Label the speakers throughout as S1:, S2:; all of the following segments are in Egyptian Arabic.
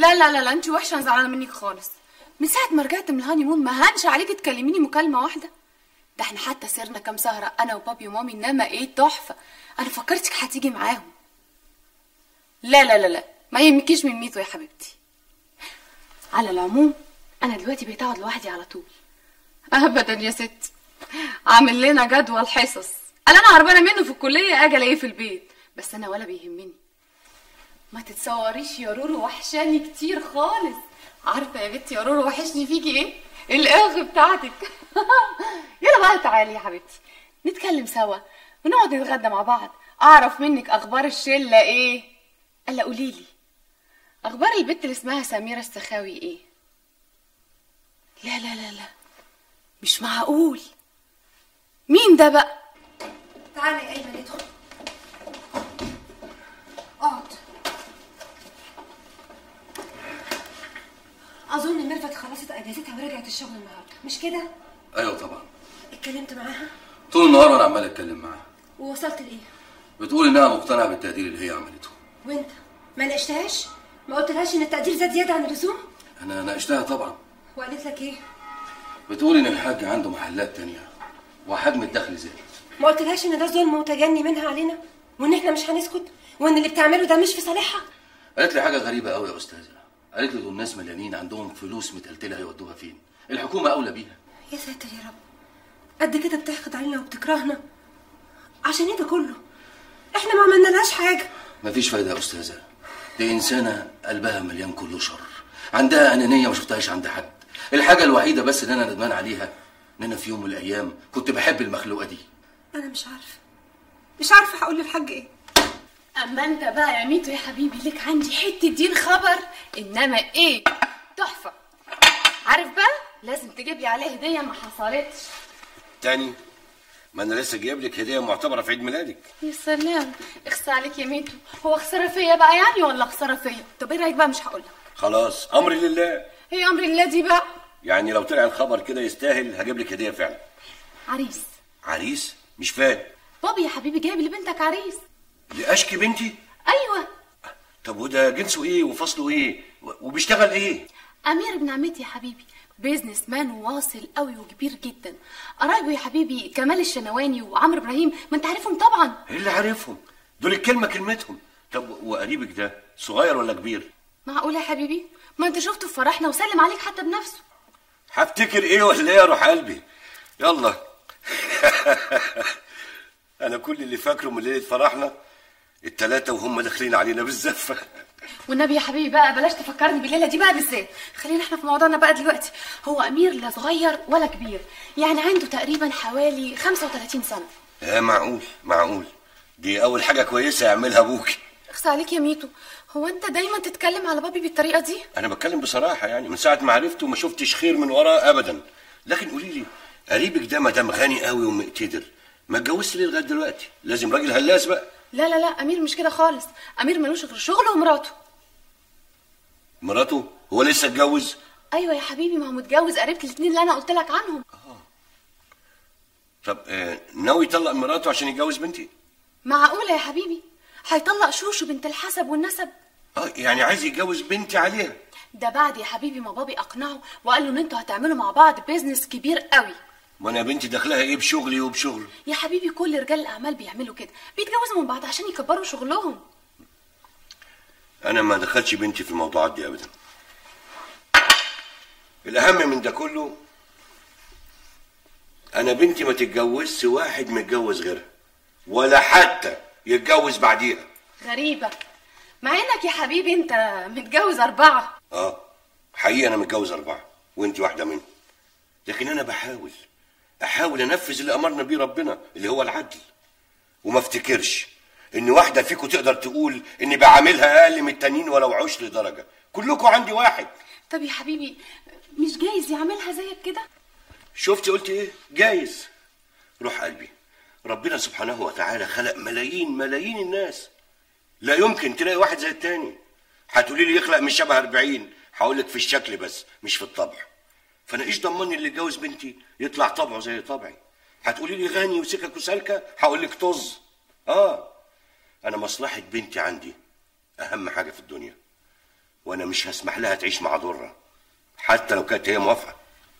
S1: لا لا لا لا انت وحشه انا زعلانه منك خالص من ساعه ما رجعت من الهاني مون ما هانش عليكي تكلميني مكالمه واحده ده احنا حتى سرنا كام سهره انا وبابي ومامي انما ايه تحفه انا فكرتك هتيجي معاهم لا لا لا لا ما يهمكيش من ميتو يا حبيبتي على العموم انا دلوقتي بقيت اقعد لوحدي على طول ابدا يا ست عامل لنا جدول حصص انا انا هربانه منه في الكليه اجي الاقيه في البيت بس انا ولا بيهمني ما تتصوريش يا رورو وحشاني كتير خالص عارفه يا بنتي يا رورو وحشني فيكي ايه الاخ بتاعتك يلا بقى تعالي يا حبيبتي نتكلم سوا ونقعد نتغدى مع بعض اعرف منك اخبار الشله ايه الا قولي لي اخبار البنت اللي اسمها سميره السخاوي ايه لا لا لا لا مش معقول مين ده بقى
S2: تعالى يا ايمن ادخل اقعد اظن ميرفت خلصت اجازتها ورجعت الشغل النهارده مش كده
S3: ايوه طبعا
S2: اتكلمت معاها
S3: طول النهار وانا عمال اتكلم معاها
S2: ووصلت لايه
S3: بتقول انها مقتنعه بالتقدير اللي هي عملته
S2: وانت ما ناقشتهاش ما قلتلهاش ان التقدير زاد زياده عن اللزوم
S3: انا ناقشتها طبعا
S2: وقالت لك ايه
S3: بتقول ان الحاج عنده محلات تانية وحجم الدخل زاد
S2: ما قلتلهاش ان ده ظلم وتجني منها علينا وان احنا مش هنسكت وان اللي بتعمله ده مش في صالحها
S3: قالت لي حاجه غريبه قوي يا استاذه قالت لي دول ناس مليانين عندهم فلوس متلتله هيودوها فين الحكومه اولى بيها
S2: يا ساتر يا رب قد كده بتحقد علينا وبتكرهنا عشان ايه ده كله احنا ما عملنالهاش حاجه
S3: مفيش فايده يا استاذه دي انسانه قلبها مليان كله شر عندها انانيه ما شفتهاش عند حد الحاجه الوحيده بس اللي انا ندمان عليها ان انا في يوم من الايام كنت بحب المخلوقه دي
S2: انا مش عارفه مش عارفه هقول للحاج ايه
S1: اما انت بقى يا ميتو يا حبيبي لك عندي حته دين خبر انما ايه تحفه عارف بقى لازم تجيب لي عليه هديه ما حصلتش
S4: تاني ما انا لسه جايب لك هديه معتبره في عيد ميلادك
S1: يا سلام اخسى عليك يا ميتو هو خساره فيا بقى يعني ولا خساره فيا طب ايه رايك بقى مش هقول لك
S4: خلاص امري لله
S1: هي امر الله دي بقى
S4: يعني لو طلع الخبر كده يستاهل هجيب لك هديه فعلا
S1: عريس
S4: عريس مش فاهم
S1: بابي يا حبيبي جايب لبنتك عريس
S4: لاشكي بنتي
S1: ايوه
S4: طب وده جنسه ايه وفصله ايه و- وبيشتغل ايه
S1: امير ابن عمتي يا حبيبي بيزنس مان واصل قوي وكبير جدا قرايبه يا حبيبي كمال الشنواني وعمرو ابراهيم ما انت عارفهم طبعا
S4: ايه اللي عارفهم دول الكلمه كلمتهم طب وقريبك ده صغير ولا كبير
S1: معقول يا حبيبي ما انت شفته في فرحنا وسلم عليك حتى بنفسه
S4: هفتكر ايه ولا ايه يا روح قلبي يلا انا كل اللي فاكره من ليله فرحنا التلاتة وهم داخلين علينا بالزفه
S1: والنبي يا حبيبي بقى بلاش تفكرني بالليله دي بقى بالذات خلينا احنا في موضوعنا بقى دلوقتي هو امير لا صغير ولا كبير يعني عنده تقريبا حوالي 35 سنه
S4: اه معقول معقول دي اول حاجه كويسه يعملها ابوكي
S1: اخس عليك يا ميتو هو انت دايما تتكلم على بابي بالطريقه دي
S4: انا بتكلم بصراحه يعني من ساعه ما عرفته ما شفتش خير من وراه ابدا لكن قولي لي قريبك ده ما دام غني قوي ومقتدر ما اتجوزش ليه لغايه دلوقتي لازم راجل هلاس بقى
S1: لا لا لا امير مش كده خالص امير ملوش غير شغله ومراته
S4: مراته هو لسه اتجوز
S1: ايوه يا حبيبي ما هو متجوز قريبة الاثنين اللي انا قلت لك عنهم
S4: طب آه ناوي يطلق مراته عشان يتجوز بنتي
S1: معقوله يا حبيبي هيطلق شوشو بنت الحسب والنسب
S4: اه يعني عايز يتجوز بنتي عليها
S1: ده بعد يا حبيبي ما بابي اقنعه وقال له ان انتوا هتعملوا مع بعض بيزنس كبير قوي
S4: وانا بنتي داخلها ايه بشغلي وبشغله
S1: يا حبيبي كل رجال الاعمال بيعملوا كده بيتجوزوا من بعض عشان يكبروا شغلهم
S4: انا ما دخلش بنتي في الموضوعات دي ابدا الاهم من ده كله انا بنتي ما تتجوزش واحد متجوز غيرها ولا حتى يتجوز بعديها
S1: غريبه مع انك يا حبيبي انت متجوز اربعه
S4: اه حقيقي انا متجوز اربعه وانت واحده منهم لكن انا بحاول احاول انفذ اللي امرنا بيه ربنا اللي هو العدل وما افتكرش ان واحده فيكم تقدر تقول اني بعاملها اقل من التانيين ولو عشر درجه كلكم عندي واحد
S1: طب يا حبيبي مش جايز يعملها زيك كده
S4: شفتي قلت ايه جايز روح قلبي ربنا سبحانه وتعالى خلق ملايين ملايين الناس لا يمكن تلاقي واحد زي التاني هتقولي لي يخلق من شبه 40 هقول لك في الشكل بس مش في الطبع فانا ايش ضمني اللي اتجوز بنتي يطلع طبعه زي طبعي هتقولي لي غني وسكك وسالكه هقول لك طز اه انا مصلحه بنتي عندي اهم حاجه في الدنيا وانا وانا مش هسمح لها تعيش مع ضره حتى لو كانت هي موافقه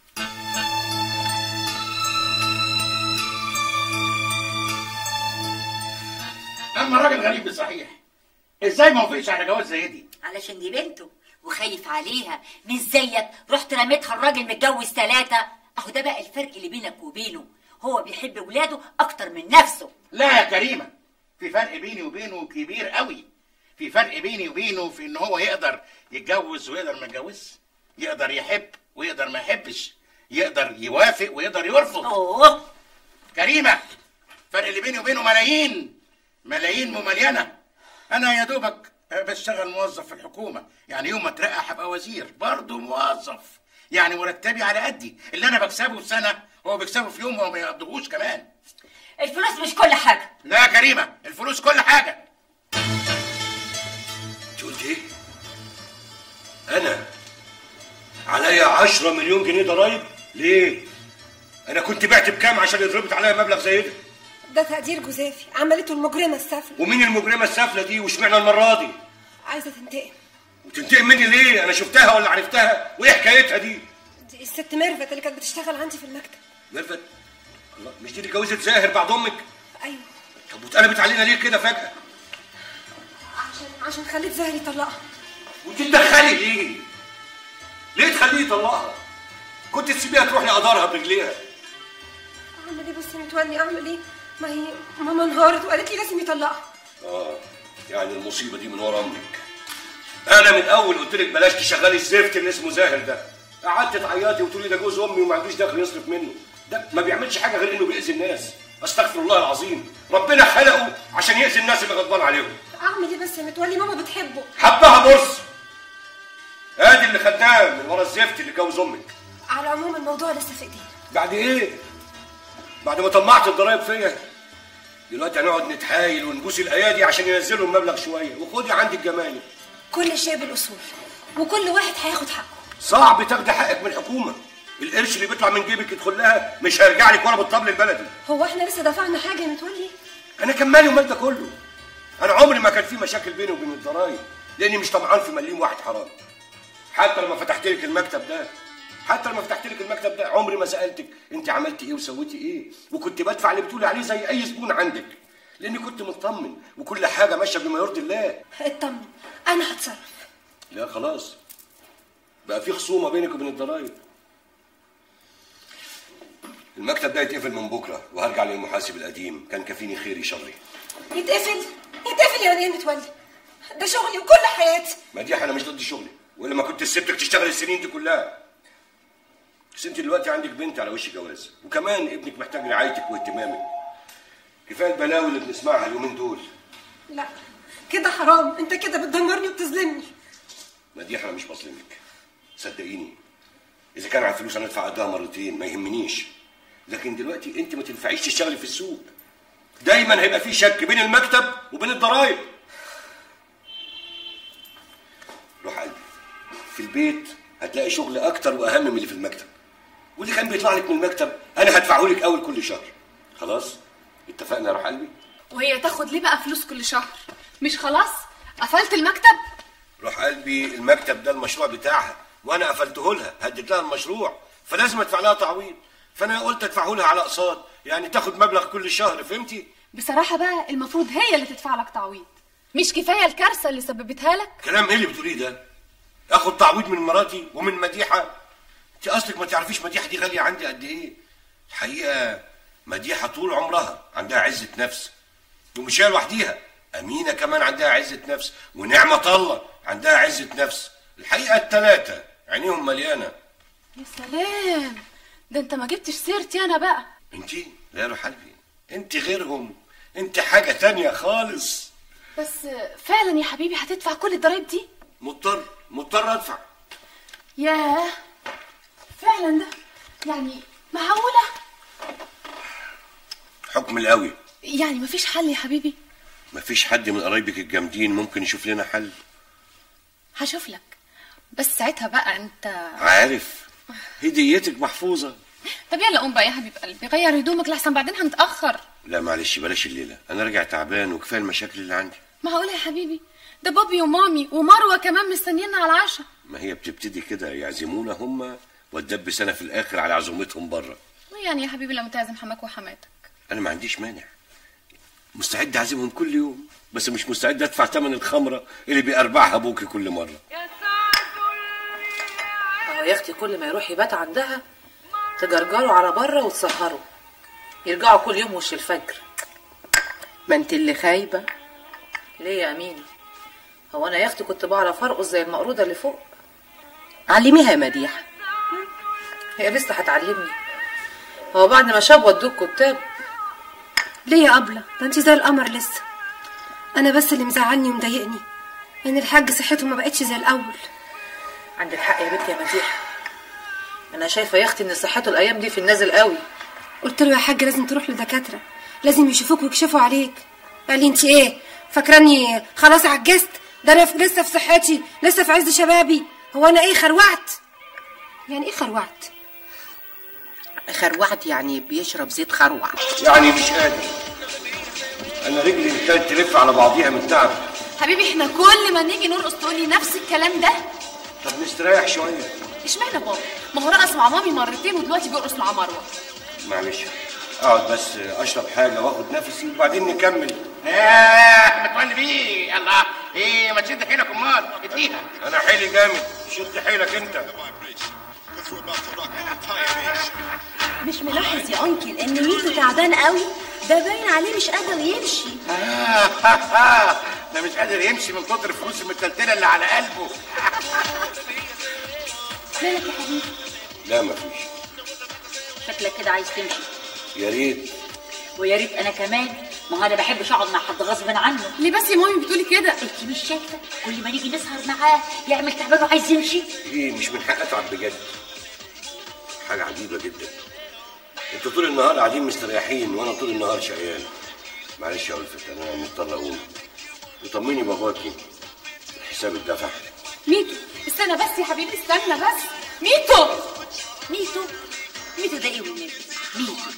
S5: اما الراجل غريب صحيح ازاي ما وافقش على جواز زي دي
S6: علشان دي بنته وخايف عليها مش زيك رحت رميتها الراجل متجوز ثلاثة اهو ده بقى الفرق اللي بينك وبينه هو بيحب ولاده اكتر من نفسه
S5: لا يا كريمه في فرق بيني وبينه كبير قوي في فرق بيني وبينه في ان هو يقدر يتجوز ويقدر ما يتجوزش يقدر يحب ويقدر ما يحبش يقدر يوافق ويقدر يرفض
S6: اوه
S5: كريمه فرق اللي بيني وبينه ملايين ملايين مملينه انا يا دوبك بشتغل موظف في الحكومه يعني يوم ما اترقى هبقى وزير برضه موظف يعني مرتبي على قدي اللي انا بكسبه في سنه هو بيكسبه في يوم وما بيقضيهوش كمان
S6: الفلوس مش كل حاجة
S5: لا يا كريمه الفلوس كل حاجه
S4: انت قلت ايه انا عليا 10 مليون جنيه ضرايب ليه انا كنت بعت بكام عشان يتربط عليا مبلغ زي ده
S2: ده تقدير جوزافي عملته المجرمه السافله
S4: ومين المجرمه السافله دي واشمعنى المره دي
S2: عايزه تنتقم
S4: وتنتقم مني ليه انا شفتها ولا عرفتها وايه حكايتها دي
S2: دي الست ميرفت اللي كانت بتشتغل عندي في المكتب
S4: ميرفت الله مش دي اللي اتجوزت زاهر بعد امك
S2: ايوه
S4: طب واتقلبت علينا ليه كده فجاه
S2: عشان عشان خليت زهر يطلقها
S4: وتتدخلي ليه ليه تخليه يطلقها كنت تسيبيها تروح لقدرها برجليها
S2: اعمل ايه بس يا متولي اعمل ايه ما هي ماما انهارت وقالت لي لازم يطلقها
S4: اه يعني المصيبه دي من ورا امك انا من اول قلت لك بلاش تشغلي الزفت اللي اسمه زاهر ده قعدت تعيطي وتقولي ده جوز امي وما عندوش دخل يصرف منه ده ما بيعملش حاجه غير انه بيأذي الناس استغفر الله العظيم ربنا خلقه عشان يأذي الناس اللي غضبان عليهم
S2: اعمل ايه بس يا متولي ماما بتحبه
S4: حبها برص ادي اللي خدناه من ورا الزفت اللي جوز امك
S2: على العموم الموضوع لسه في ايدينا
S4: بعد ايه بعد ما طمعت الضرايب فيا دلوقتي هنقعد نتحايل ونبوس الايادي عشان ينزلوا المبلغ شويه وخدي عندك جمالك
S2: كل شيء بالاصول وكل واحد هياخد حقه
S4: صعب تاخدي حقك من الحكومه القرش اللي بيطلع من جيبك يدخل لها مش هيرجع لك ورا بالطبل البلدي
S2: هو احنا لسه دفعنا حاجه يا متولي
S4: انا كان مالي ومال ده كله انا عمري ما كان في مشاكل بيني وبين الضرايب لاني مش طمعان في مليم واحد حرام حتى لما فتحت لك المكتب ده حتى لما فتحت لك المكتب ده عمري ما سالتك انت عملتي ايه وسويتي ايه وكنت بدفع اللي بتقولي عليه زي اي زبون عندك لاني كنت مطمن وكل حاجه ماشيه بما يرضي الله
S2: اطمن انا هتصرف
S4: لا خلاص بقى في خصومه بينك وبين الضرايب المكتب ده يتقفل من بكره وهرجع للمحاسب القديم كان كفيني خيري شري
S2: يتقفل يتقفل يعني ايه يا متولي ده شغلي وكل حياتي
S4: مديح انا مش ضد شغلي ولا ما كنت سبتك تشتغل السنين دي كلها بس انت دلوقتي عندك بنت على وش جواز وكمان ابنك محتاج رعايتك واهتمامك كفايه البلاوي اللي بنسمعها اليومين دول
S2: لا كده حرام انت كده بتدمرني وبتظلمني
S4: مديح انا مش بظلمك صدقيني اذا كان على الفلوس انا ادفع قدها مرتين ما يهمنيش لكن دلوقتي انت ما تنفعيش تشتغلي في السوق دايما هيبقى في شك بين المكتب وبين الضرايب روح قلبي في البيت هتلاقي شغل اكتر واهم من اللي في المكتب واللي كان بيطلع لك من المكتب انا هدفعه لك اول كل شهر خلاص اتفقنا يا روح قلبي
S1: وهي تاخد ليه بقى فلوس كل شهر مش خلاص قفلت المكتب
S4: روح قلبي المكتب ده المشروع بتاعها وانا قفلته لها هديت لها المشروع فلازم ادفع لها تعويض فانا قلت ادفعه لها على اقساط يعني تاخد مبلغ كل شهر فهمتي
S1: بصراحة بقى المفروض هي اللي تدفع لك تعويض مش كفاية الكارثة اللي سببتها لك
S4: كلام ايه اللي بتقوليه ده اخد تعويض من مراتي ومن مديحه انت اصلك ما تعرفيش مديحه دي غاليه عندي قد ايه الحقيقه مديحه طول عمرها عندها عزه نفس ومش هي لوحديها امينه كمان عندها عزه نفس ونعمه الله عندها عزه نفس الحقيقه الثلاثه عينيهم مليانه
S1: يا سلام ده انت ما جبتش سيرتي انا بقى
S4: انت لا يا روح قلبي انت غيرهم انت حاجه تانية خالص
S1: بس فعلا يا حبيبي هتدفع كل الضرايب دي
S4: مضطر مضطر ادفع
S1: ياه فعلا ده يعني معقولة
S4: حكم القوي
S1: يعني مفيش حل يا حبيبي
S4: مفيش حد من قرايبك الجامدين ممكن يشوف لنا حل
S1: هشوف لك بس ساعتها بقى انت
S4: عارف هديتك محفوظة
S1: طب يلا قوم بقى يا حبيب قلبي غير هدومك لحسن بعدين هنتأخر
S4: لا معلش بلاش الليلة أنا راجع تعبان وكفاية المشاكل اللي عندي
S1: معقولة يا حبيبي ده بابي ومامي ومروه كمان مستنينا على العشاء
S4: ما هي بتبتدي كده يعزمونا هم وتدبس انا في الاخر على عزومتهم بره
S1: يعني يا حبيبي لما تعزم حماك وحماتك
S4: انا ما عنديش مانع مستعد اعزمهم كل يوم بس مش مستعد ادفع ثمن الخمره اللي بيربعها ابوكي كل مره
S7: اه يا اختي كل ما يروح يبات عندها تجرجروا على بره وتسهروا يرجعوا كل يوم وش الفجر
S2: ما انت اللي خايبه
S7: ليه يا امينه هو انا يا اختي كنت بعرف ارقص زي المقروده اللي فوق
S2: علميها يا مديحه
S7: هي لسه هتعلمني هو بعد ما شاب ودوك كتاب
S2: ليه يا ابله ده انت زي القمر لسه انا بس اللي مزعلني ومضايقني ان الحاج صحته ما بقتش زي الاول
S7: عندك حق يا بنتي يا مديحه انا شايفه يا اختي ان صحته الايام دي في النازل قوي
S2: قلت له يا حاج لازم تروح لدكاتره لازم يشوفوك ويكشفوا عليك قال لي انت ايه فاكراني خلاص عجزت ده انا في- لسه في صحتي لسه في عز شبابي هو انا ايه خروعت يعني ايه خروعت
S8: خروعت يعني بيشرب زيت خروع
S4: يعني مش قادر انا رجلي ابتدت تلف على بعضيها من التعب
S1: حبيبي احنا كل ما نيجي نرقص تقولي نفس الكلام ده
S4: طب نستريح شويه
S1: اشمعنى بابا ما هو رقص مع مامي مرتين ودلوقتي بيرقص مع مروه
S4: معلش اقعد بس اشرب حاجه واخد نفسي وبعدين نكمل
S5: ايه متولي بيه الله ايه ما تشد حيلك امال اديها
S4: انا حيلي جامد شد حيلك انت
S9: مش ملاحظ يا انكل ان ميتو تعبان قوي ده باين عليه مش قادر يمشي
S5: ده مش قادر يمشي من كتر الفلوس المتلتله اللي على قلبه
S9: مالك يا حبيبي
S4: لا مفيش
S6: شكلك كده عايز تمشي
S4: يا ريت
S6: ويا ريت انا كمان ما هو انا بحبش اقعد مع حد غصب عنه
S1: ليه بس يا مامي بتقولي كده
S6: انت مش شايفه كل ما نيجي نسهر معاه يعمل تعبان وعايز يمشي
S4: ايه مش من حق اتعب بجد حاجه عجيبه جدا انتوا طول النهار قاعدين مستريحين وانا طول النهار شقيان معلش يا ألفت انا مضطر اقوم وطمني باباكي الحساب اتدفع
S1: ميتو استنى بس يا حبيبي استنى بس ميتو
S6: ميتو ميتو ده ايه والنبي ميتو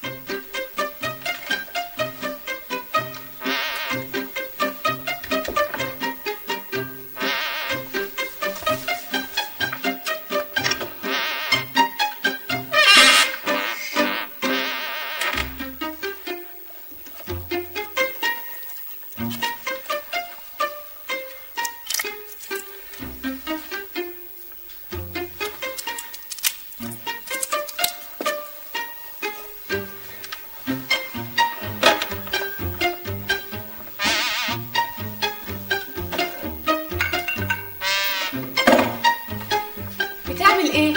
S1: بتعمل ايه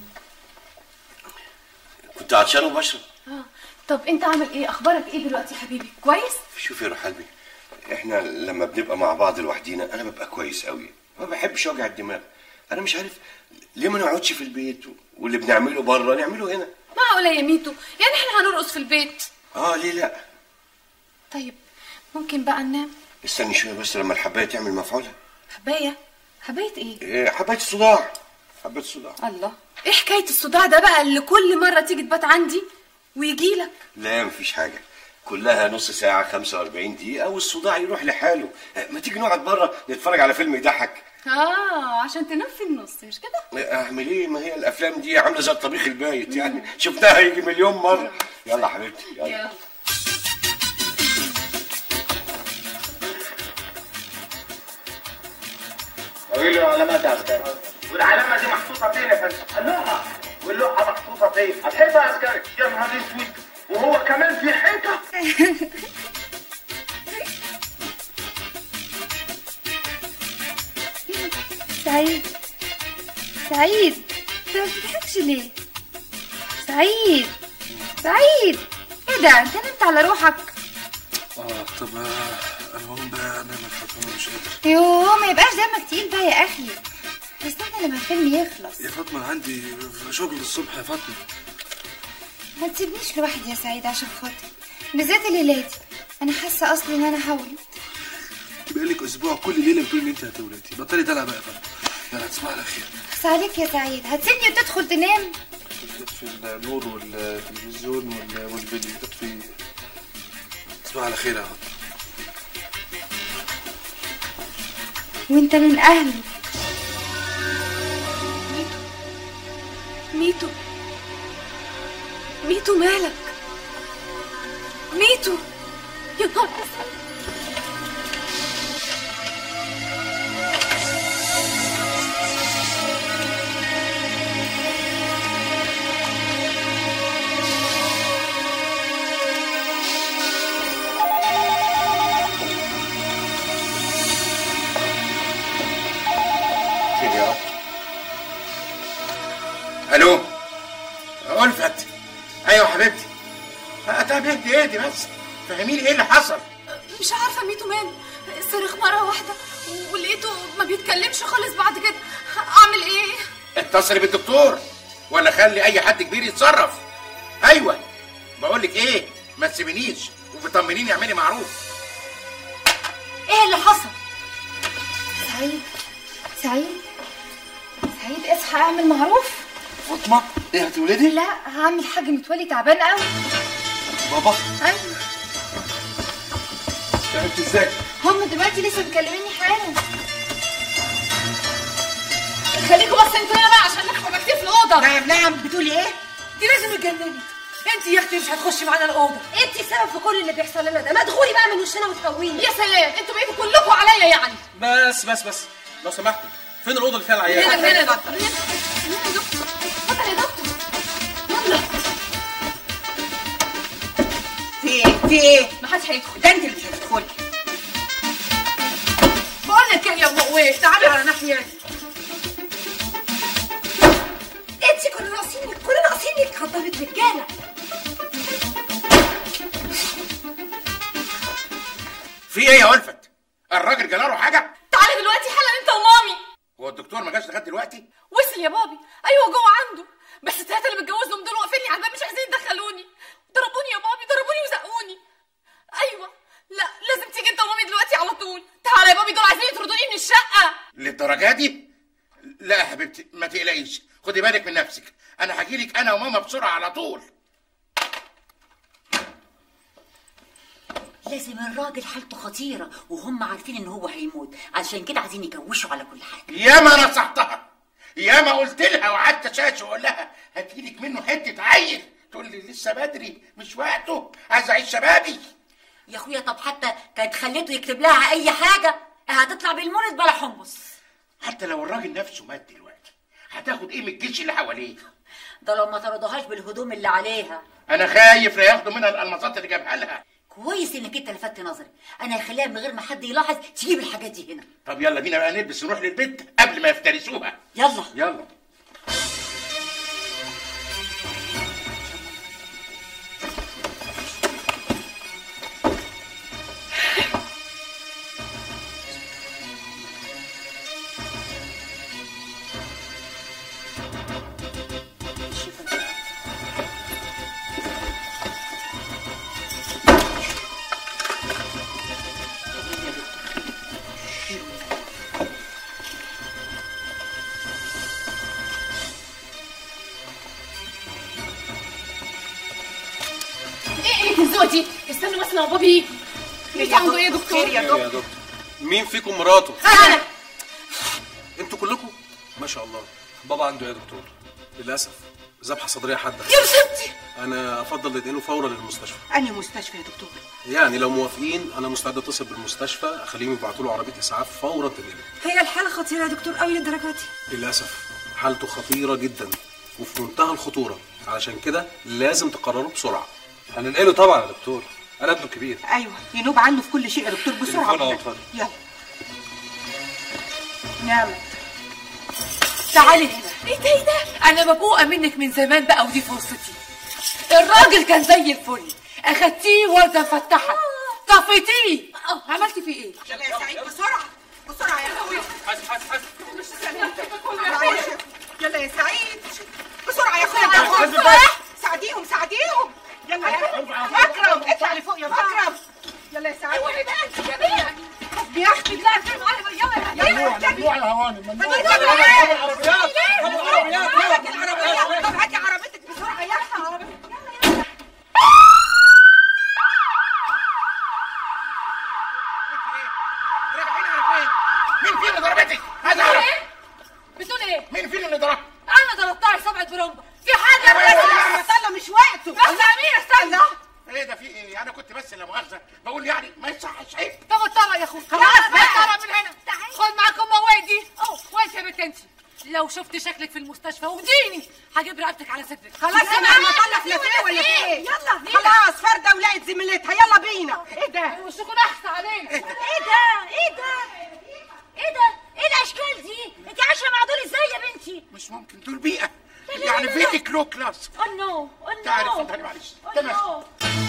S4: كنت عطشان وبشرب
S1: اه طب انت عامل ايه اخبارك ايه دلوقتي يا حبيبي كويس
S4: شوفي يا روح قلبي احنا لما بنبقى مع بعض لوحدينا انا ببقى كويس قوي ما بحبش وجع الدماغ انا مش عارف ليه ما نقعدش في البيت واللي بنعمله بره نعمله هنا
S1: معقوله يا ميتو يعني احنا هنرقص في البيت
S4: اه ليه لا
S1: طيب ممكن بقى ننام
S4: استني شويه بس لما الحبايه تعمل مفعولها
S1: حبايه حبايه ايه
S4: إيه حبايه الصداع حبايه الصداع
S1: الله ايه حكايه الصداع ده بقى اللي كل مره تيجي تبات عندي ويجي لك
S4: لا مفيش حاجه كلها نص ساعه 45 دقيقه والصداع يروح لحاله آه، ما تيجي نقعد بره نتفرج على فيلم يضحك
S1: اه عشان تنام في النص مش كده
S4: اعمل ايه ما هي الافلام دي عامله زي الطبيخ البايت يعني شفناها يجي مليون مره يلا حبيبتي يلا
S1: يلا.
S5: قولي له علامات يا عسكري والعلامه دي محطوطه فين يا فندم؟ اللوحه واللوحه محطوطه فين؟ هتحبها يا عسكري يا نهار اسود وهو كمان في حيطه
S10: سعيد سعيد انت ما بتضحكش ليه سعيد سعيد ايه ده انت نمت على روحك
S11: اه طب آه، انا هقوم بقى انام يا فاطمه مش قادر
S10: يوه ما يبقاش دمك تقيل بقى يا اخي استنى لما الفيلم يخلص
S11: يا فاطمه أنا عندي شغل الصبح يا فاطمه
S10: ما تسيبنيش لوحدي يا سعيد عشان خاطري بالذات الليلة دي انا حاسه اصلي ان انا هولد
S11: بقالك اسبوع كل ليله بتقولي ان انت هتولدي بطلي دلع بقى يا فاطمه يلا تصبح على خير
S10: بس عليك يا سعيد هتسيبني وتدخل تنام
S11: تطفي النور والتلفزيون وال- والفيديو تطفي تصبح على خير يا فاطمه
S10: وانت من اهله
S1: ميتو ميتو مالك ميتو يا نهار أسود.
S5: خير يا رب الو ألفت ايوه حبيبتي آه، طب اهدي اهدي بس فهميني ايه اللي حصل
S1: مش عارفه ميتو مال صرخ مره واحده ولقيته ما بيتكلمش خالص بعد كده اعمل ايه
S5: اتصلي بالدكتور ولا خلي اي حد كبير يتصرف ايوه بقول لك ايه ما تسيبنيش وبطمنيني اعملي معروف
S6: ايه اللي حصل
S10: سعيد سعيد سعيد اصحى اعمل معروف
S11: فاطمه ايه هتولدي
S10: لا هعمل حاج متولي تعبان قوي
S11: بابا
S10: ايوه
S11: تعبت ازاي
S10: هم دلوقتي لسه مكلميني حالا
S1: خليكوا بس انتوا هنا بقى عشان نحكم كتير في الاوضه
S9: نعم نعم بتقولي ايه؟
S2: دي لازم اتجننت انت يا اختي مش هتخشي معانا الاوضه انت السبب في كل اللي بيحصل لنا ده ما تغوري بقى من وشنا وتهويني
S1: يا سلام انتوا بقيتوا كلكم عليا يعني
S11: بس بس بس لو سمحتوا فين الاوضه اللي فيها العيال
S1: هنا هنا يا دكتور هنا هنا يا دكتور اتفضل يا دكتور يلا
S9: في ايه؟ في ايه؟
S1: ما حدش هيدخل
S9: ده انت اللي مش هتدخلي
S2: بقول لك ايه يا ام قويه تعالي على ناحيه انت كنا ناقصينك كنا ناقصينك خطرت رجاله
S5: في ايه يا ألفت الراجل جاله حاجه
S1: تعالى دلوقتي حالا انت ومامي
S5: هو الدكتور ما جاش لغايه دلوقتي
S1: وصل يا بابي ايوه جوه عنده بس الثلاثه اللي متجوزهم دول واقفين لي على الباب مش عايزين يدخلوني ضربوني يا بابي ضربوني وزقوني ايوه لا لازم تيجي انت ومامي دلوقتي على طول تعالى يا بابي دول عايزين يطردوني من الشقه
S5: للدرجه دي لا يا حبيبتي ما تقلقيش خدي بالك من نفسك انا هجيلك انا وماما بسرعه على طول
S6: لازم الراجل حالته خطيرة وهم عارفين ان هو هيموت عشان كده عايزين يكوشوا على كل حاجة
S5: يا ما نصحتها يا ما قلت لها وقعدت اشاش واقول لها هتجيلك منه حته عيل تقول لي لسه بدري مش وقته عايز اعيش شبابي
S6: يا اخويا طب حتى كانت خليته يكتب لها اي حاجة هتطلع بالمولد بلا حمص
S5: حتى لو الراجل نفسه مات دلوقتي هتاخد ايه من الجيش اللي حواليه
S6: ده لو ما طردوهاش بالهدوم اللي عليها
S5: انا خايف لا ياخدوا منها الالماسات اللي جابها لها
S6: كويس انك انت لفتت نظري انا هخليها من غير ما حد يلاحظ تجيب الحاجات دي هنا
S5: طب يلا بينا بقى نلبس ونروح للبيت قبل ما يفترسوها
S6: يلا
S5: يلا
S1: ايه ايه الزوق دي استنوا بس لو بابي يجي بيتي عنده ايه يا دكتور
S9: خير يا
S11: يا
S9: دكتور
S11: دكتور مين فيكم مراته
S1: انا
S11: انتوا كلكم ما شاء الله بابا عنده ايه يا دكتور للاسف ذبحه صدريه حاده
S1: يا مصيبتي
S11: انا افضل ننقله فورا للمستشفى
S9: انهي مستشفى يا دكتور؟
S11: يعني لو موافقين انا مستعد اتصل بالمستشفى اخليهم يبعتوا له عربيه اسعاف فورا تنقله
S2: هي الحاله خطيره يا دكتور قوي للدرجه دي
S11: للاسف حالته خطيره جدا وفي منتهى الخطوره علشان كده لازم تقرروا بسرعه
S12: هننقله طبعا يا دكتور انا ابنه الكبير
S9: ايوه ينوب عنه في كل شيء يا دكتور بسرعه
S12: تليفون اهو،
S9: كده.
S12: اتفضل.
S9: يلا نعم تعالي هنا
S2: ايه ده ايه ده انا مبقوقه منك من زمان بقى ودي فرصتي الراجل كان زي الفل اخدتيه ورده مفتحه طفيتيه عملتي فيه ايه
S9: يلا يا سعيد بسرعه بسرعه يا اخويا
S11: حاسب حاسب حاسب
S9: مش معلش. يلا يا سعيد بسرعه يا اخويا ساعديهم ساعديهم يلا يا اكرم اطلع لفوق يا اكرم يلا يا سعيد يا اختي لا يلا يلا
S5: ممنوع يا هوانم ممنوع
S9: العربيات العربيات طب هاتي عربيتك بسرعه يا اختي
S5: راجعين على فين؟ مين فينا مش عيب
S9: طب اطلع يا اخويا
S13: خلاص بقى.
S9: اطلع من هنا خد معاك ام وادي وانت يا بنت انت لو شفت شكلك في المستشفى وديني هجيب رقبتك على صدرك
S13: خلاص يا ماما طلع في ايه ولا في ايه يلا خلاص فرده ولقت زميلتها يلا بينا ايه ده
S9: وشكون احسن علينا
S6: ايه ده ايه ده ايه ده ايه الاشكال دي انت عايشه مع دول ازاي يا بنتي
S5: مش ممكن دول بيئه يعني فيري كلو كلاس
S6: oh نو oh
S5: تعالي
S6: no
S5: اتفضلي معلش
S6: oh
S5: تمام
S6: no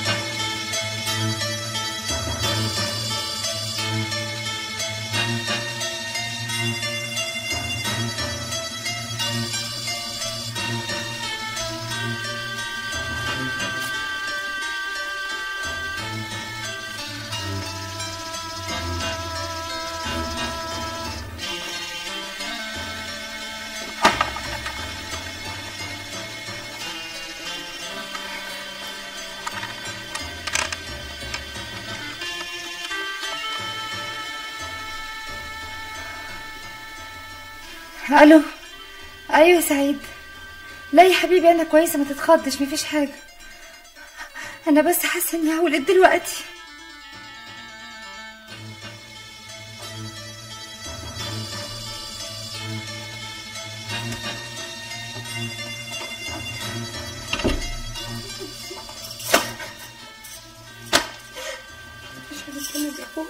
S10: الو ايوه سعيد لا يا حبيبي انا كويسه ما تتخضش مفيش حاجه انا بس حاسه اني هولد دلوقتي مش هنتكلم يا اخويا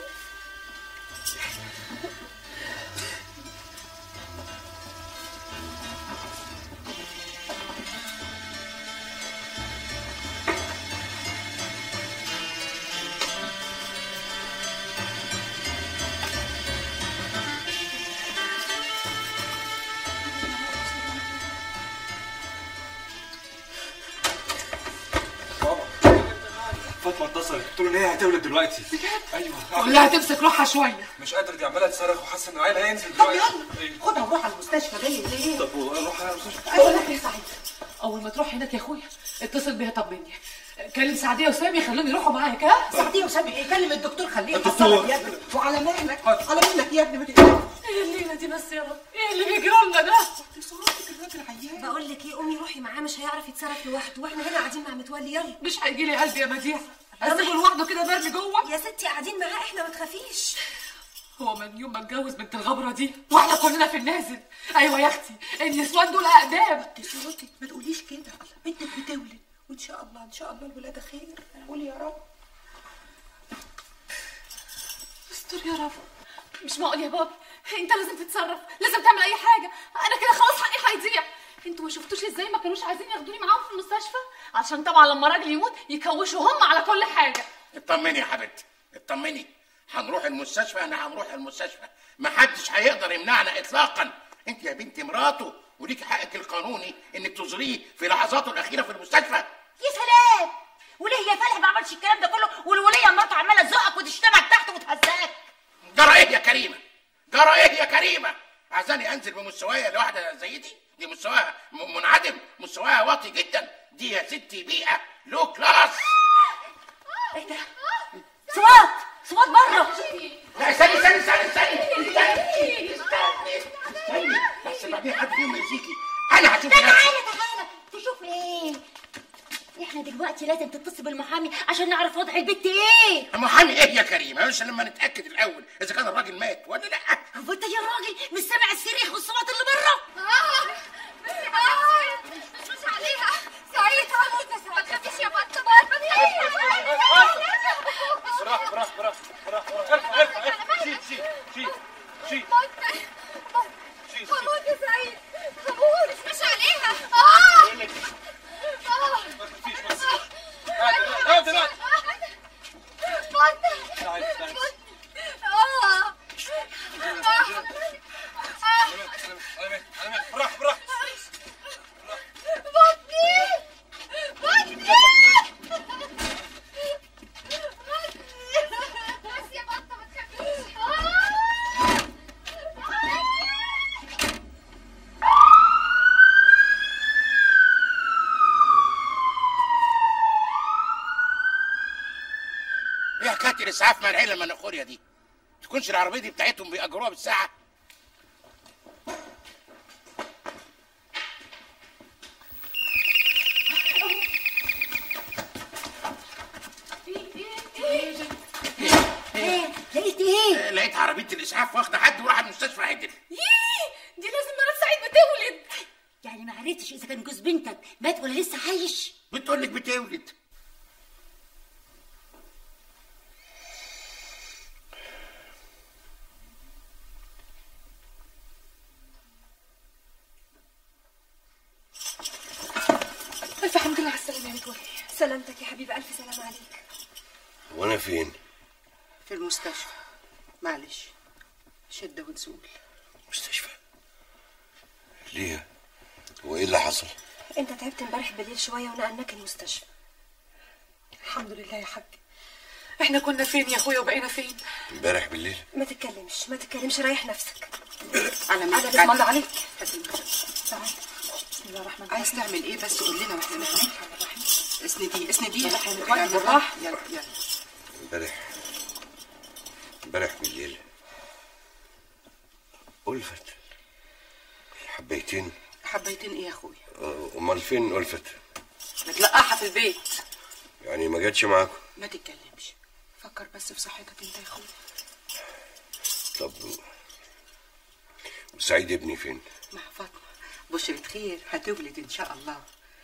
S11: فاطمه اتصلت قلت له ان هي هتولد دلوقتي ايوه
S9: قول لها تمسك روحها شويه
S11: مش قادر دي عماله تصرخ وحاسه ان العيل هينزل
S13: طب
S11: دلوقتي
S13: يلا خدها وروح على المستشفى جاي ليه
S11: طب اروح على المستشفى
S9: بقول لك يا سعيد اول ما تروح هناك يا اخويا اتصل بيها طمني كلم سعديه وسامي خلوني يروحوا معاك ها
S13: سعديه وسامي ايه كلم الدكتور خليه
S11: الدكتور.
S13: يحصلك يا ابني وعلى مهلك على مهلك يا ابني ما تقلقش
S9: ايه الليله دي بس يا رب ايه اللي بيجرى لنا ده
S2: بقول لك ايه امي روحي معاه مش هيعرف يتصرف لوحده واحنا هنا قاعدين مع متولي يلا
S9: مش هيجي لي قلبي يا مديح اسيبه لوحده كده مرمي جوه
S2: يا ستي قاعدين معاه احنا ما تخافيش
S9: هو من يوم ما اتجوز بنت الغبره دي واحنا كلنا في النازل ايوه يا اختي النسوان دول اقدام
S13: تسرتي ما تقوليش كده بنتك بتولد وان شاء الله ان شاء الله الولاده خير قول يا رب
S1: استر يا رب مش معقول يا بابا انت لازم تتصرف لازم تعمل اي حاجه انا كده خلاص حقي هيضيع انتوا ما شفتوش ازاي ما كانوش عايزين ياخدوني معاهم في المستشفى عشان طبعا لما راجل يموت يكوشوا هم على كل حاجه
S5: اطمني يا حبيبتي اطمني هنروح المستشفى انا هنروح المستشفى محدش هيقدر يمنعنا اطلاقا انت يا بنتي مراته وليكي حقك القانوني انك تزوريه في لحظاته الاخيره في المستشفى
S6: يا سلام وليه يا فالح ما عملش الكلام ده كله والوليه مراته عماله تزقك وتشتمك تحت وتهزقك
S5: جرى ايه يا كريمه جرى ايه يا كريمه عايزاني انزل بمستوايا لواحده زي دي دي مستواها م- منعدم مستواها واطي جدا دي يا ستي بيئه لو كلاس
S6: ايه ده صوت صوت بره
S5: لا استني استني استني استني استني استني استني بس بعدين حد فيهم يأذيكي انا هشوف
S6: تعالى
S5: نفسي
S6: تعالى تشوف ايه احنا دلوقتي لازم تتصل بالمحامي عشان نعرف وضع البت ايه
S5: محامي ايه يا كريمه مش لما نتاكد الاول اذا كان الراجل مات ولا لا
S6: هو انت يا راجل مش سامع الصريخ والصوت اللي بره
S1: مش عليها سعيد هموت يا سعيد ما تخافيش يا بطه
S11: براح براح براح براح ارفع ارفع ارفع شيل شيل شيل شيل شيل
S1: هموت يا سعيد هموت مش عليها اه
S11: بقول لك ما تخافيش بس اه دلوقتي
S1: بطه
S11: تعالي تعالي
S1: اه
S11: براح براح
S1: بطني بطني بس يا بطه ما تخافيش
S5: ايه حكايه الاسعاف مع العيله المناخوريه دي تكونش العربيه دي بتاعتهم بيأجروها بالساعه
S6: ايه
S5: مستشفى عدل
S1: ييه دي لازم مرات سعيد بتولد
S6: يعني ما عرفتش اذا كان جوز بنتك مات ولا لسه عايش
S5: بتقول لك بتولد
S10: الف حمد لله على السلامه يا متولي سلامتك يا حبيبي الف سلام عليك
S4: وانا فين
S9: في المستشفى معلش شدة ونزول
S4: مستشفى ليه وايه اللي حصل
S2: انت تعبت امبارح بالليل شويه ونقلناك المستشفى
S10: الحمد لله يا حاج احنا كنا فين يا اخويا وبقينا فين
S4: امبارح بالليل
S2: ما تتكلمش ما تتكلمش ريح نفسك
S9: على
S2: على
S9: مهلك
S2: بسم الله عليك
S10: تعال بسم الله الرحمن
S9: عايز تعمل ايه بس قول لنا واحنا ماشيين اسندي اسندي
S10: بالراحة يا
S9: يلا
S10: متولي، بالراحة.
S9: يلا يلا
S4: امبارح امبارح بالليل ألفت حبيتين
S9: حبيتين ايه يا اخويا
S4: آه، امال فين ألفت
S10: متلقحه في البيت
S4: يعني ما جاتش معاكم
S9: ما تتكلمش فكر بس في صحتك انت يا اخويا
S4: طب وسعيد ابني فين
S9: مع فاطمه بشرة خير هتولد ان شاء الله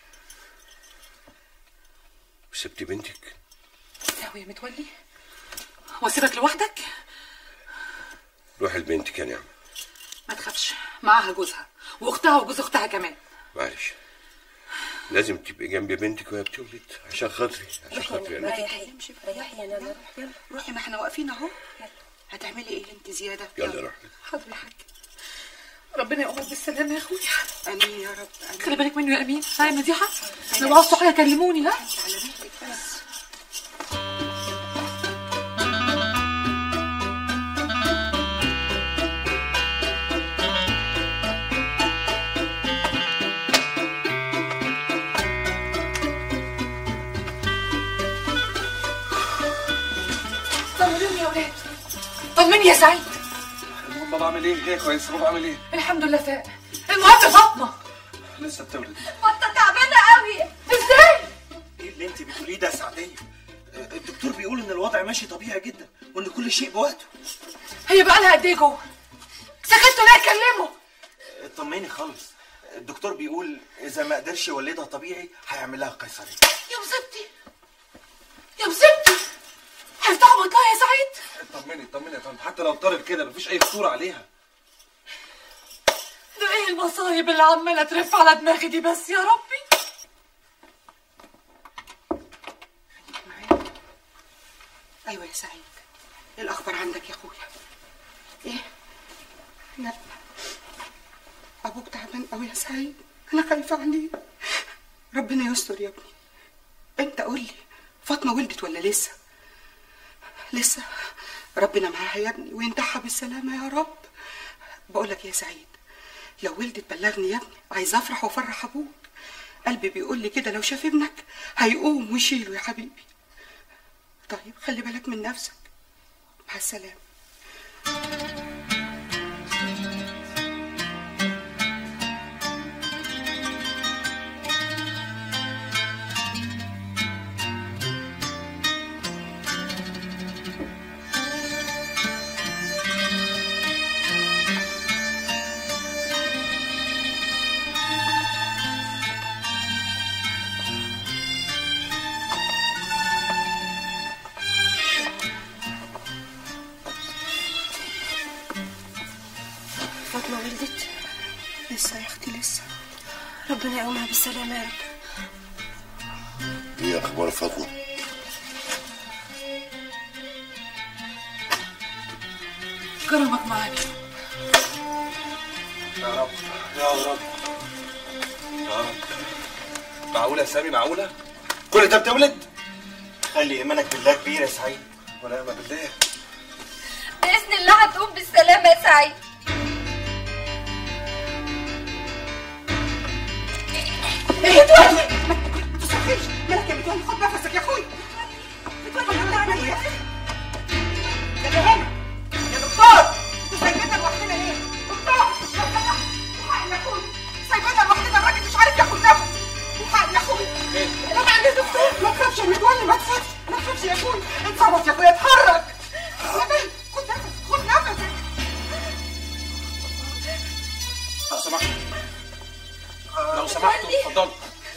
S4: وسبتي بنتك
S10: يا يا متولي واسيبك لوحدك
S4: روح لبنتك يا نعمة
S10: ما تخافش معاها جوزها واختها وجوز اختها كمان
S4: معلش لازم تبقي جنب بنتك وهي بتولد عشان خاطري عشان خاطري
S9: ما
S4: انا
S9: تتكلمش ريحي يا نانا روح يلا روحي ما احنا واقفين اهو هتعملي ايه انت زياده
S4: يلا روح
S10: حاضر يا حاج ربنا يقومك بالسلامه يا اخويا
S9: امين يا رب امين
S10: خلي بالك منه يا امين ها يا مديحه لو عاوزتوا حاجه كلموني ها
S9: على مهلك بس
S10: طمنوني يا ولاد طمني يا سعيد
S11: المهم بابا عامل ايه؟ جاي كويس بابا عامل ايه؟
S10: الحمد لله فاق المهم فاطمه
S11: لسه بتولد
S10: بطه تعبانه قوي ازاي
S14: ايه اللي انت بتقوليه ده يا سعديه الدكتور بيقول ان الوضع ماشي طبيعي جدا وان كل شيء بوقته
S10: هي بقى لها قد ايه جوه سكتوا ليه كلموا
S14: اطمني خالص الدكتور بيقول اذا ما قدرش يولدها طبيعي هيعمل لها قيصريه
S10: يا مصيبتي يا مصيبتي هيفتحوا بطنها يا سعيد
S11: اطمني اطمني يا فندم حتى لو طارت كده مفيش اي خطوره عليها
S10: ده ايه المصايب اللي عماله ترف على دماغي دي بس يا ربي
S9: ايوه يا سعيد ايه الاخبار عندك يا اخويا ايه لا ابوك تعبان قوي يا سعيد انا خايفه عليه ربنا يستر يا ابني انت قول لي فاطمه ولدت ولا لسه لسه ربنا معاها يا ابني وينتحها بالسلامه يا رب بقول لك يا سعيد لو ولدت بلغني يا ابني عايز افرح وافرح ابوك قلبي بيقول لي كده لو شاف ابنك هيقوم ويشيله يا حبيبي طيب خلي بالك من نفسك مع السلامه
S2: فاطمه ولدت
S9: لسه يا اختي لسه
S2: ربنا يقومها بالسلامه يا رب
S4: ايه اخبار فاطمه
S10: كرمك معانا
S11: يا رب يا رب يا رب معقوله يا سامي معقوله؟ كل ده بتولد؟
S14: خلي ايمانك بالله كبير يا سعيد
S11: ونعم بالله
S15: باذن الله هتقوم بالسلامه يا سعيد
S9: ايه متولي ما تصحيش مالك يا متولي خد نفسك يا اخويا متولي يلا اعمل ايه يا هنا يا دكتور انتوا سايبيننا لوحدنا ليه؟ دكتور الحقني يا اخويا سايبيننا لوحدنا الراجل مش عارف ياخد نفس الحقني يا اخويا الحقني يا دكتور ما تخافش يا متولي ما تخافش ما تخافش يا اخويا اتصرف يا اخويا اتحرك يا بيه خد نفسك خد نفسك
S11: سمحتوا لو سمحتوا اتفضلوا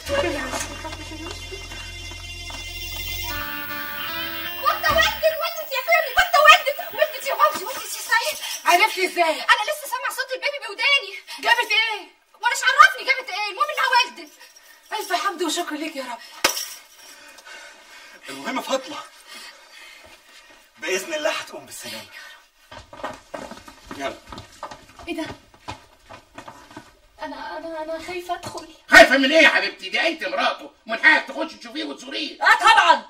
S15: وانت ولدت ولدت يا فيري وانت ولدت ولدت يا مامتي ولدت يا سعيد
S2: عرفتي ازاي
S15: انا لسه سامع صوت البيبي بوداني جابت ايه وانا عرفني جابت ايه المهم انها ولدت
S2: الف حمد وشكر ليك يا رب
S14: المهم فاطمه باذن الله هتقوم بالسلامه
S11: يلا
S1: ايه ده انا انا انا خايفه ادخل
S5: خايفه من ايه يا حبيبتي دي انت مراته من حقك تخش تشوفيه وتزوريه
S6: اه طبعا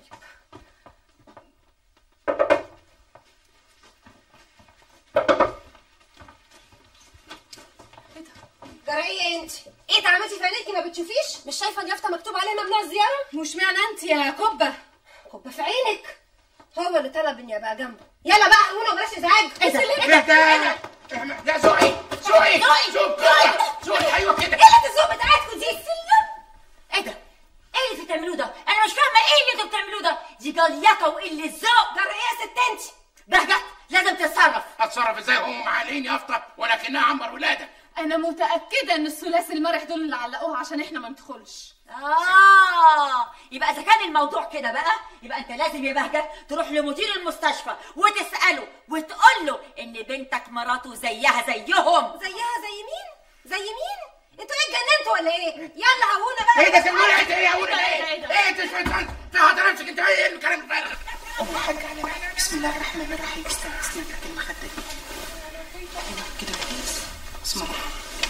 S2: جرأية انت ايه ده عملتي في عينيكي ما بتشوفيش مش شايفه اليافطه مكتوب عليها ممنوع الزياره
S1: مش معنى انت يا كبه
S2: كبه في عينك هو اللي طلب اني ابقى جنبه يلا بقى هنا وبلاش ازعاج
S5: ايه ده ايه ده ده زوقي زوقي زوق زوقي ايوه كده
S6: ايه اللي الذوق بتاعتكم دي ايه ده ايه اللي بتعملوه ده انا مش فاهمه ايه اللي انتوا بتعملوه ده دي جليكه وقله ذوق
S2: جرأية يا ست انت
S6: بهجت لازم تتصرف
S5: اتصرف ازاي هم معلقين يافطه ولكنها عنبر ولاده
S1: انا متاكده ان الثلاثي المرح دول اللي علقوها عشان احنا ما ندخلش
S6: اه يبقى اذا كان الموضوع كده بقى يبقى انت لازم يا بهجت تروح لمدير المستشفى وتساله وتقول له ان بنتك مراته زيها زيهم
S2: زيها زي مين زي مين انتوا ايه اتجننتوا ولا ايه يلا هونا بقى
S5: ايه ده كمان ايه ده ايه يا ولد ايه ايه انت مش فاهم تاخد نفسك انت ايه الكلام الفارغ
S8: أم حاج على مهلك بسم الله الرحمن الرحيم استنى استنى تحت المخدة دي أيوة كده كويس بسم الله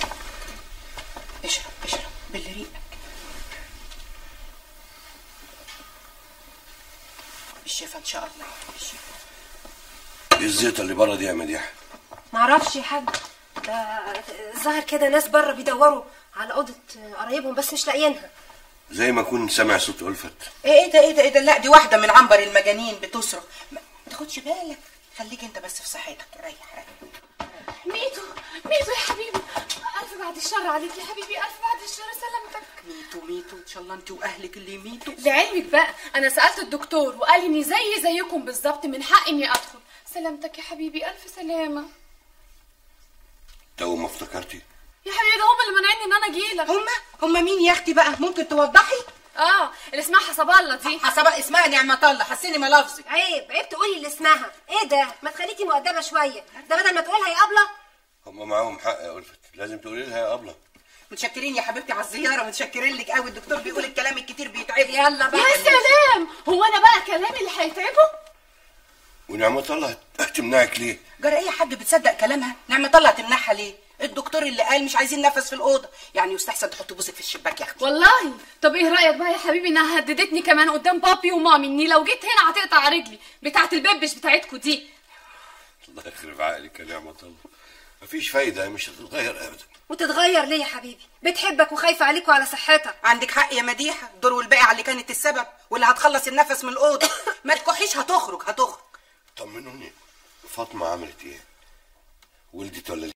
S8: اشرب اشرب باللي ريقك بالشفا إن شاء الله بالشفا
S4: ايه الزيطه اللي بره دي يا مديحه
S2: معرفش يا حاج ده ظهر كده ناس بره بيدوروا على اوضه قرايبهم بس مش لاقيينها
S4: زي ما اكون سامع صوت ألفت
S8: ايه ايه ده ايه ده ايه ده لا دي واحدة من عنبر المجانين بتصرخ ما ما تاخدش بالك خليك انت بس في صحتك ريح ريح
S1: ميتو ميتو يا حبيبي الف بعد الشر عليك يا حبيبي الف بعد الشر سلامتك
S8: ميتوا ميتوا ان شاء الله انت واهلك اللي يميتوا
S1: لعلمك بقى انا سالت الدكتور وقال اني زي زيكم بالظبط من حق اني ادخل سلامتك يا حبيبي الف سلامه
S4: تو ما افتكرتي
S1: يا حبيبي ده هم اللي مانعيني ان انا اجيلك
S8: هما هما مين يا اختي بقى ممكن توضحي
S1: اه اللي اسمها حسب الله دي
S8: حسب اسمها نعمة الله حسيني ملفظك
S2: عيب عيب تقولي اللي اسمها ايه ده ما تخليكي مؤدبه شويه ده بدل ما تقولها يا ابله
S4: هم معاهم حق يا ألفت لازم تقولي لها يا أبلة
S8: متشكرين يا حبيبتي على الزيارة متشكرين لك قوي الدكتور بيقول الكلام الكتير بيتعب
S2: يلا بقى
S1: يا سلام هو انا بقى كلامي اللي هيتعبه
S4: ونعمة الله هتمنعك ليه؟
S8: جرى ايه حد بتصدق كلامها نعمة الله هتمنعها ليه الدكتور اللي قال مش عايزين نفس في الأوضة يعني يستحسن تحط بوزك في الشباك يا أختي
S1: والله طب ايه رايك بقى يا حبيبي انها هددتني كمان قدام بابي ومامي اني لو جيت هنا هتقطع رجلي بتاعه البيبش بتاعتكوا دي
S4: الله يخرب عقلك يا نعمة الله مفيش فايدة مش هتتغير أبدا
S2: وتتغير ليه يا حبيبي بتحبك وخايفه عليك وعلى صحتك
S8: عندك حق يا مديحة الدور والباقي على اللي كانت السبب واللي هتخلص النفس من الأوضة ما تكحيش هتخرج هتخرج
S4: طمنوني فاطمة عملت إيه؟ ولدت ولا